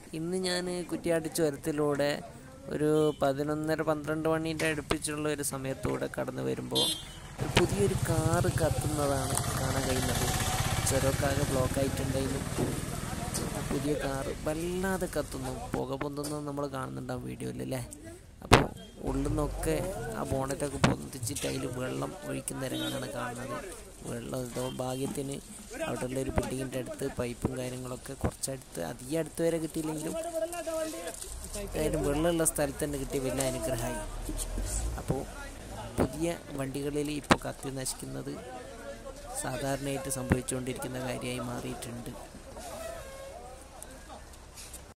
ഇന്ന് ഞാൻ കുറ്റിയാടി ചുരത്തിലൂടെ ഒരു പതിനൊന്നര പന്ത്രണ്ട് മണീൻ്റെ അടുപ്പിച്ചുള്ള ഒരു സമയത്തൂടെ കടന്നു വരുമ്പോൾ ഒരു പുതിയൊരു കാറ് കത്തുന്നതാണ് കാണാൻ കഴിയുന്നത് ചുരമൊക്കെ ബ്ലോക്ക് ആയിട്ടുണ്ടെങ്കിലും പുതിയ കാറ് വല്ലാതെ കത്തുന്നു പുക പൊന്തുന്നത് നമ്മൾ കാണുന്നുണ്ടാവും വീഡിയോയിൽ അല്ലേ അപ്പോൾ ഉള്ളിൽ നിന്നൊക്കെ ആ ബോണറ്റൊക്കെ പൊന്തിച്ചിട്ട് അതിൽ വെള്ളം ഒഴിക്കുന്ന രംഗമാണ് കാണുന്നത് വെള്ളം ഇതോ ഭാഗ്യത്തിന് അവിടെയുള്ള ഒരു ബിൽഡിങ്ങിൻ്റെ അടുത്ത് പൈപ്പും കാര്യങ്ങളൊക്കെ കുറച്ചടുത്ത് അധികം അടുത്ത് വരെ കിട്ടിയില്ലെങ്കിലും ഏതായാലും വെള്ളമുള്ള സ്ഥലത്ത് തന്നെ കിട്ടിയ വലിയ അനുഗ്രഹമായി അപ്പോൾ പുതിയ വണ്ടികളിൽ ഇപ്പോൾ കത്തി നശിക്കുന്നത് സാധാരണയായിട്ട് സംഭവിച്ചുകൊണ്ടിരിക്കുന്ന കാര്യമായി മാറിയിട്ടുണ്ട്